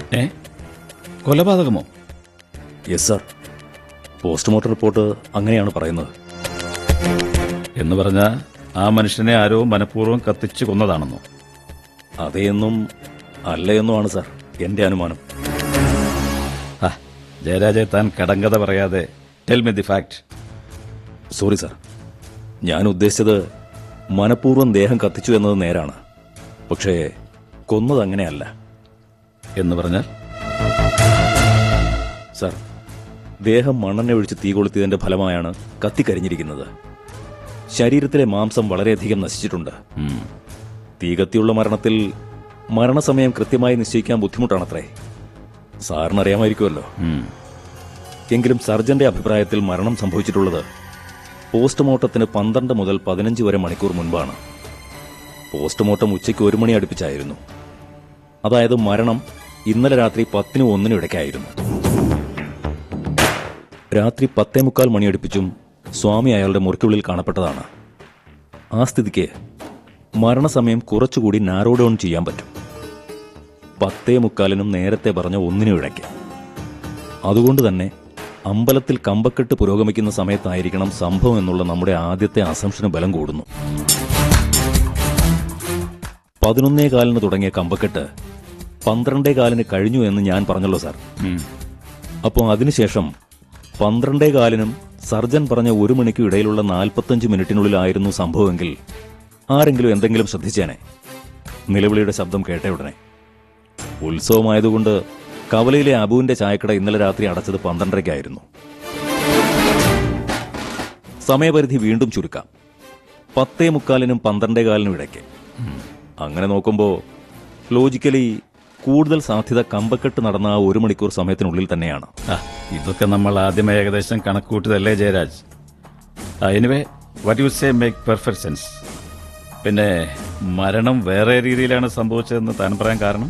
ഏ കൊലപാതകമോ yes sir postmortem report അങ്ങനെയാണ് പറയുന്നത് എന്ന് പറഞ്ഞാൽ ആ മനുഷ്യനെ ആരോ മനഃപൂർവ്വം കത്തിച്ചു കൊന്നതാണെന്നോ അതേയെന്നും അല്ലയെന്നുമാണ് സാർ എന്റെ അനുമാനം ആ ജയരാജെ താൻ കടങ്കഥ പറയാതെ tell me the fact sorry sir ഞാൻ ഉദ്ദേശിച്ചത് മനഃപൂർവ്വം ദേഹം കത്തിച്ചു എന്നത് നേരാണ് പക്ഷേ കൊന്നത് അങ്ങനെയല്ല എന്ന് പറഞ്ഞാൽ സാർ ദേഹം മണ്ണെണ്ണ ഒഴിച്ച് തീ കൊളുത്തിയതിന്റെ ഫലമായാണ് കത്തിക്കരിഞ്ഞിരിക്കുന്നത് ശരീരത്തിലെ മാംസം വളരെയധികം നശിച്ചിട്ടുണ്ട് ഉം, തീ കത്തിയുള്ള മരണത്തിൽ മരണസമയം കൃത്യമായി നിശ്ചയിക്കാൻ ബുദ്ധിമുട്ടാണത്രേ സാറിനറിയാമായിരിക്കുമല്ലോ ഉം. എങ്കിലും സർജന്റെ അഭിപ്രായത്തിൽ മരണം സംഭവിച്ചിട്ടുള്ളത് പോസ്റ്റ്മോർട്ടത്തിന് പന്ത്രണ്ട് മുതൽ പതിനഞ്ച് വരെ മണിക്കൂർ മുൻപാണ് പോസ്റ്റ്മോർട്ടം ഉച്ചയ്ക്ക് ഒരു മണി അടുപ്പിച്ചായിരുന്നു അതായത് മരണം ഇന്നലെ രാത്രി പത്തിനും ഒന്നിനും ഇടയ്ക്കായിരുന്നു രാത്രി പത്തേ മുക്കാൽ മണിയടുപ്പിച്ചും സ്വാമി അയാളുടെ മുറിക്കുള്ളിൽ കാണപ്പെട്ടതാണ് ആ സ്ഥിതിക്ക് മരണസമയം കുറച്ചുകൂടി നാരോ ഡൗൺ ചെയ്യാൻ പറ്റും പത്തേ മുക്കാലിനും നേരത്തെ പറഞ്ഞ ഒന്നിനും ഇടയ്ക്ക് അതുകൊണ്ട് തന്നെ അമ്പലത്തിൽ കമ്പക്കെട്ട് പുരോഗമിക്കുന്ന സമയത്തായിരിക്കണം സംഭവം എന്നുള്ള നമ്മുടെ ആദ്യത്തെ അസംഷന് ബലം കൂടുന്നു പതിനൊന്നേ കാലിന് തുടങ്ങിയ കമ്പക്കെട്ട് പന്ത്രണ്ടേ കാലിന് കഴിഞ്ഞു എന്ന് ഞാൻ പറഞ്ഞല്ലോ സാർ ഉം. അപ്പോൾ അതിനുശേഷം പന്ത്രണ്ടേ കാലിനും സർജൻ പറഞ്ഞ ഒരു മണിക്കും ഇടയിലുള്ള നാൽപ്പത്തഞ്ച് മിനിറ്റിനുള്ളിലായിരുന്നു സംഭവമെങ്കിൽ ആരെങ്കിലും എന്തെങ്കിലും ശ്രദ്ധിച്ചേനെ നിലവിളിയുടെ ശബ്ദം കേട്ട ഉടനെ ഉത്സവമായതുകൊണ്ട് കവലയിലെ അബുവിന്റെ ചായക്കട ഇന്നലെ രാത്രി അടച്ചത് പന്ത്രണ്ടരയ്ക്കായിരുന്നു സമയപരിധി വീണ്ടും ചുരുക്കാം പത്തേ മുക്കാലിനും പന്ത്രണ്ടേ കാലിനും ഇടയ്ക്ക് അങ്ങനെ നോക്കുമ്പോൾ ലോജിക്കലി കൂടുതൽ സാധ്യത കമ്പക്കെട്ട് നടന്ന ആ ഒരു മണിക്കൂർ സമയത്തിനുള്ളിൽ തന്നെയാണ് ആ, ഇതൊക്കെ നമ്മൾ ആദ്യമേ ഏകദേശം കണക്കൂട്ടിയതല്ലേ Jayaraj anyway what you say make perfect sense പിന്നെ മരണം വേറെ രീതിയിലാണ് സംഭവിച്ചതെന്ന് താൻ പറയാൻ കാരണം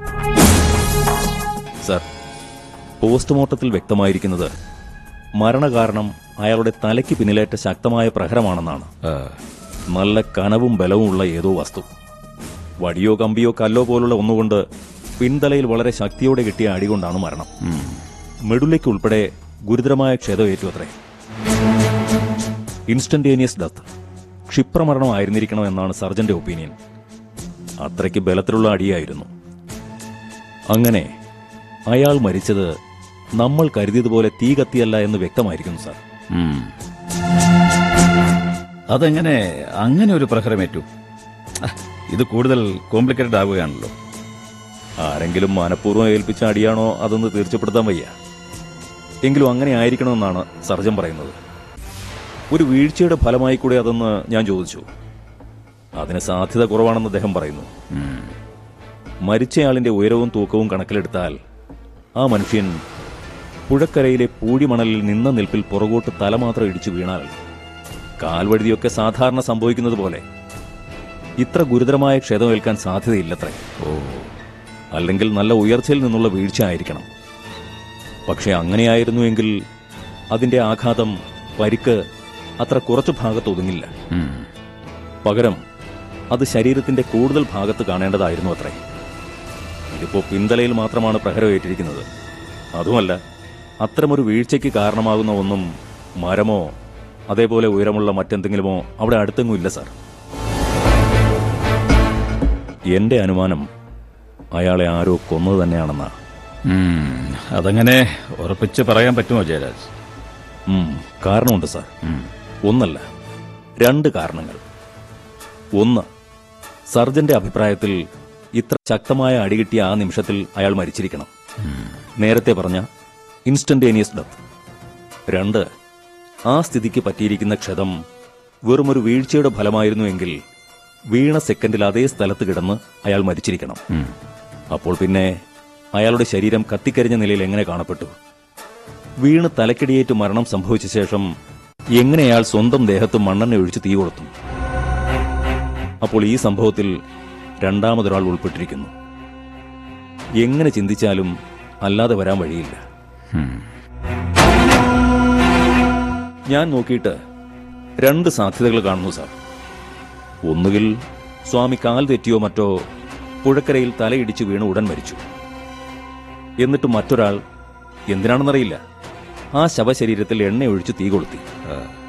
സർ പോസ്റ്റ്മോർട്ടത്തിൽ വ്യക്തമായിരിക്കുന്നത് മരണകാരണം അയാളുടെ തലയ്ക്ക് പിന്നിലേറ്റ ശക്തമായ പ്രഹരമാണെന്നാണ് ആ, നല്ല കനവും ബലവും ഉള്ള ഏതോ വസ്തു വടിയോ കമ്പിയോ കല്ലോ പോലുള്ള ഒന്നുകൊണ്ട് പിൻതലയിൽ വളരെ ശക്തിയോടെ കിട്ടിയ അടികൊണ്ടാണ് മരണം ഉം. മെഡുലയ്ക്ക് ഉൾപ്പെടെ ഗുരുതരമായ ക്ഷതമേറ്റു അത്രേ ഇൻസ്റ്റന്റേനിയസ് ഡെത്ത് ക്ഷിപ്രമരണം ആയിരുന്നിരിക്കണം എന്നാണ് സർജന്റെ ഒപ്പീനിയൻ അത്രയ്ക്ക് ബലത്തിലുള്ള അടിയായിരുന്നു അങ്ങനെ അയാൾ മരിച്ചത് നമ്മൾ കരുതിയതുപോലെ തീ കത്തിയല്ല എന്ന് വ്യക്തമായിരിക്കുന്നു സാർ ഉം. അതെങ്ങനെ അങ്ങനെ ഒരു പ്രഹരമേറ്റു ആ, ഇത് കൂടുതൽ കോംപ്ലിക്കേറ്റഡ് ആവുകയാണല്ലോ ആരെങ്കിലും മനഃപൂർവ്വം ഏൽപ്പിച്ച അടിയാണോ അതൊന്ന് തീർച്ചപ്പെടുത്താൻ വയ്യ എങ്കിലും അങ്ങനെ ആയിരിക്കണമെന്നാണ് സർജൻ പറയുന്നത് ഒരു വീഴ്ചയുടെ ഫലമായി കൂടെ അതെന്ന് ഞാൻ ചോദിച്ചു അതിന് സാധ്യത കുറവാണെന്ന് അദ്ദേഹം പറയുന്നു ഉം. മരിച്ചയാളിന്റെ ഉയരവും തൂക്കവും കണക്കിലെടുത്താൽ ആ മനുഷ്യൻ പുഴക്കരയിലെ പൂഴിമണലിൽ നിന്ന നിൽപ്പിൽ പുറകോട്ട് തല മാത്രം ഇടിച്ചു വീണാൽ കാൽവഴുതിയൊക്കെ സാധാരണ സംഭവിക്കുന്നത് പോലെ ഇത്ര ഗുരുതരമായ ക്ഷതമേൽക്കാൻ സാധ്യതയില്ലത്രേ ഓ അല്ലെങ്കിൽ നല്ല ഉയർച്ചയിൽ നിന്നുള്ള വീഴ്ച ആയിരിക്കണം പക്ഷെ അങ്ങനെയായിരുന്നുവെങ്കിൽ അതിന്റെ ആഘാതം പരിക്ക് അത്ര കുറച്ചു ഭാഗത്ത് ഒതുങ്ങില്ല ഉം. പകരം അത് ശരീരത്തിന്റെ കൂടുതൽ ഭാഗത്ത് കാണേണ്ടതായിരുന്നു അത്രേ ഇതിപ്പോ പിന്തലയിൽ മാത്രമാണ് പ്രഹരമേറ്റിരിക്കുന്നത് അതുമല്ല അത്തരമൊരു വീഴ്ചയ്ക്ക് കാരണമാകുന്ന ഒന്നും മരമോ അതേപോലെ ഉയരമുള്ള മറ്റെന്തെങ്കിലുമോ അവിടെ അടുത്തെങ്ങും ഇല്ല സാർ എന്റെ അനുമാനം അയാളെ ആരോ കൊന്നത് തന്നെയാണെന്നാ ഉം. അതങ്ങനെ ഉറപ്പിച്ച് പറയാൻ പറ്റുമോ ജയരാജ് ഉം, കാരണമുണ്ട് സാർ ഉം. ഒന്നല്ല രണ്ട് കാരണങ്ങൾ ഒന്ന് സർജന്റെ അഭിപ്രായത്തിൽ ഇത്ര ശക്തമായ അടികിട്ടിയ ആ നിമിഷത്തിൽ അയാൾ മരിച്ചിരിക്കണം നേരത്തെ പറഞ്ഞ ഇൻസ്റ്റന്റേനിയസ് ഡെത്ത് രണ്ട് ആ സ്ഥിതിക്ക് പറ്റിയിരിക്കുന്ന ക്ഷതം വെറുമൊരു വീഴ്ചയുടെ ഫലമായിരുന്നുവെങ്കിൽ വീണ സെക്കൻഡിൽ അതേ സ്ഥലത്ത് കിടന്ന് അയാൾ മരിച്ചിരിക്കണം ഉം. അപ്പോൾ പിന്നെ അയാളുടെ ശരീരം കത്തിക്കരിഞ്ഞ നിലയിൽ എങ്ങനെ കാണപ്പെട്ടു വീണ് തലക്കിടിയേറ്റ് മരണം സംഭവിച്ച ശേഷം എങ്ങനെ അയാൾ സ്വന്തം ദേഹത്ത് മണ്ണെണ്ണ ഒഴിച്ച് തീ കൊളുത്തും അപ്പോൾ ഈ സംഭവത്തിൽ രണ്ടാമതൊരാൾ ഉൾപ്പെട്ടിരിക്കുന്നു എങ്ങനെ ചിന്തിച്ചാലും അല്ലാതെ വരാൻ വഴിയില്ല ഉം. ഞാൻ നോക്കിയിട്ട് രണ്ട് സാധ്യതകൾ കാണുന്നു സാർ ഒന്നുകിൽ സ്വാമി കാൽ തെറ്റിയോ മറ്റോ പുഴക്കരയിൽ തലയിടിച്ച് വീണ് ഉടൻ മരിച്ചു എന്നിട്ട് മറ്റൊരാൾ എന്തിനാണെന്നറിയില്ല ആ ശവശരീരത്തിൽ എണ്ണയൊഴിച്ച് തീ കൊളുത്തി ആ,